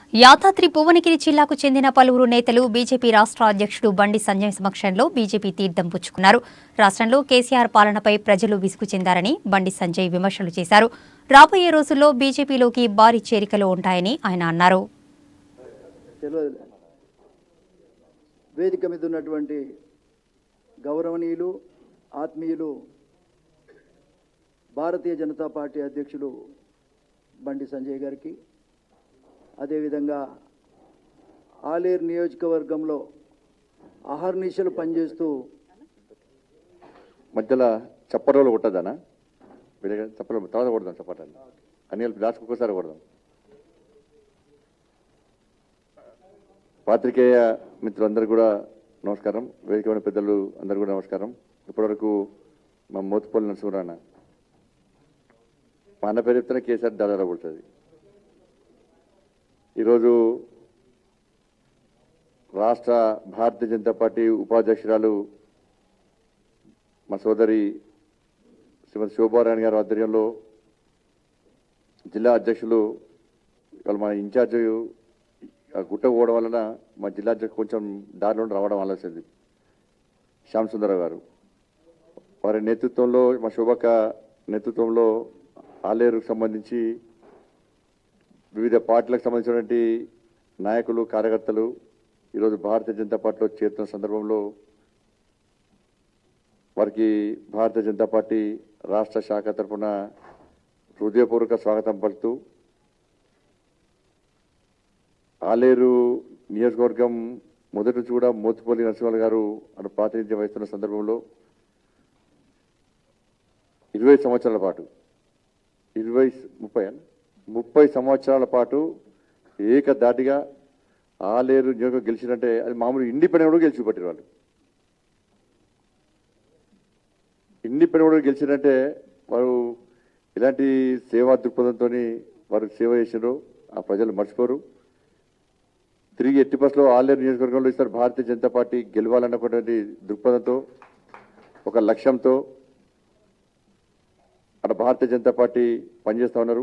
యాదాద్రి భువనగిరి జిల్లాకు చెందిన పలువురు నేతలు బీజేపీ రాష్ట్ర అధ్యక్షుడు బండి సంజయ్ సమక్షంలో బీజేపీ తీర్థం పుచ్చుకున్నారు రాష్ట్రంలో కేసీఆర్ పాలనపై ప్రజలు విసుగు చెందారని బండి సంజయ్ విమర్శలు చేశారు రాబోయే రోజుల్లో బీజేపీలోకి భారీ చేరికలు ఉంటాయని ఆయన అన్నారు తెలియదు వేదిక మీద ఉన్నటువంటి గౌరవనీయులు ఆత్మీయులు భారతీయ జనతా పార్టీ అధ్యక్షులు బండి సంజయ్ గారికి అదేవిధంగా ఆలేరు నియోజకవర్గంలో అహర్నిశలు పనిచేస్తూ మధ్యలో చప్పరోలు కొట్టదనా విడిగా చప్పలు తర్వాత కొడదాం చప్పటాన్ని అన్ని కలిపి లాస్ట్ ఒక్కసారి కొడదాం పాత్రికేయ మిత్రులందరూ కూడా నమస్కారం వేదికమైన పెద్దలు అందరూ కూడా నమస్కారం ఇప్పటివరకు మా మోతుపల్లి నరసింహరాణ మా అన్న పేరు చెప్తేనే కేసీఆర్ దాదాపు పడుతుంది ఈరోజు రాష్ట్ర భారతీయ జనతా పార్టీ ఉపాధ్యక్షురాలు మా సోదరి శ్రీమతి శోభారాణి గారి ఆధ్వర్యంలో జిల్లా అధ్యక్షులు ఇవాళ మన ఇన్ఛార్జ్ ఆ గుట్ట పోవడం వలన మా జిల్లా అధ్యక్షుడు కొంచెం దారిలో రావడం వల్ల వచ్చింది శ్యామ్ సుందరరావు గారు వారి నేతృత్వంలో మా శోభక్క నేతృత్వంలో ఆలేరుకు సంబంధించి వివిధ పార్టీలకు సంబంధించినటువంటి నాయకులు కార్యకర్తలు ఈరోజు భారతీయ జనతా పార్టీలో చేరుతున్న సందర్భంలో వారికి భారతీయ జనతా పార్టీ రాష్ట్ర శాఖ తరఫున హృదయపూర్వక స్వాగతం పలుకుతూ ఆలేరు నియోజకవర్గం మొదటి నుంచి కూడా మోతుపల్లి నరసింహ గారు అటు ప్రాతినిధ్యం వహిస్తున్న సందర్భంలో ఇరవై సంవత్సరాల పాటు ఇరవై ముప్పై అన్న? ముప్పై సంవత్సరాల పాటు ఏకదాటిగా ఆలేరు నియోజకవర్గం గెలిచినట్టే అది మామూలు ఇండిపెండెంట్ కూడా గెలిచి పట్టారు వాళ్ళు ఇండిపెండెంట్ కూడా గెలిచినట్టే వారు ఇలాంటి సేవా దృక్పథంతో వారు సేవ చేసినారు ఆ ప్రజలు మర్చిపోరు తిరిగి ఎట్టి బస్సులో ఆలేరు నియోజకవర్గంలో ఇస్తారు భారతీయ జనతా పార్టీ గెలవాలన్నటువంటి దృక్పథంతో ఒక లక్ష్యంతో అక్కడ భారతీయ జనతా పార్టీ పనిచేస్తూ ఉన్నారు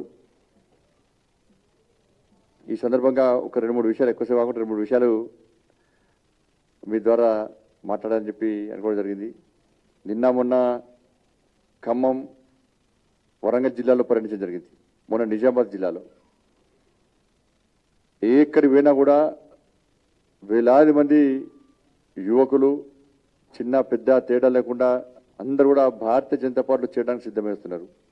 ఈ సందర్భంగా ఒక రెండు మూడు విషయాలు ఎక్కువసేపు కాకుండా రెండు మూడు విషయాలు మీ ద్వారా మాట్లాడాలని చెప్పి అనుకోవడం జరిగింది నిన్న మొన్న ఖమ్మం వరంగల్ జిల్లాలో పర్యటించడం జరిగింది మొన్న నిజామాబాద్ జిల్లాలో ఎక్కడికి పోయినా కూడా వేలాది మంది యువకులు చిన్న పెద్ద తేడా లేకుండా అందరూ కూడా భారతీయ జనతా పార్టీలో చేయడానికి సిద్ధమేస్తున్నారు